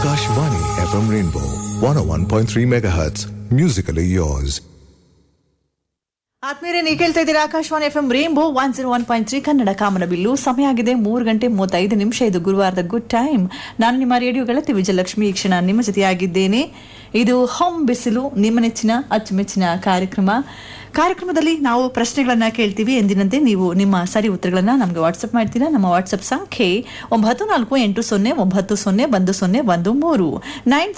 Kashvani FM Rainbow 101.3 MHz. Musically yours. ಆತ್ಮೀಯರೇ ನೀವು ಕೇಳ್ತಾ ಇದ್ದೀರಾ Akashvani F M Rainbow one zero one point three Kannada ಕಾಮನಬಿಲ್ಲು ಸಮಯ ಆಗಿದೆ ಮೂರು ಗಂಟೆ ಮೂವತ್ತೈದು ನಿಮಿಷ ಇದು ಗುರುವಾರದ ಗುಡ್ ಟೈಮ್ ನಾನು ನಿಮ್ಮ ರೇಡಿಯೋ ಗೆಳತಿ ವಿಜಯಲಕ್ಷ್ಮಿ ಈ ಕ್ಷಣ ನಿಮ್ಮ ಜೊತೆಯಾಗಿದ್ದೇನೆ ಇದು ಹೊಂ ಬಿಸಿಲು ನಿಮ್ಮ ನೆಚ್ಚಿನ ಅಚ್ಚುಮೆಚ್ಚಿನ ಕಾರ್ಯಕ್ರಮ ಕಾರ್ಯಕ್ರಮದಲ್ಲಿ ನಾವು ಪ್ರಶ್ನೆಗಳನ್ನ ಕೇಳ್ತೀವಿ ಎಂದಿನಂತೆ ನೀವು ನಿಮ್ಮ ಸರಿ ಉತ್ತರಗಳನ್ನ ನಮಗೆ ವಾಟ್ಸಪ್ ಮಾಡ್ತೀರಾ ನಮ್ಮ ವಾಟ್ಸಪ್ ಸಂಖ್ಯೆ ಒಂಬತ್ತು ನಾಲ್ಕು ಎಂಟು ಸೊನ್ನೆ ಒಂಬತ್ತು ಸೊನ್ನೆ ಒಂದು ಸೊನ್ನೆ ಒಂದು ಮೂರು ನೈನ್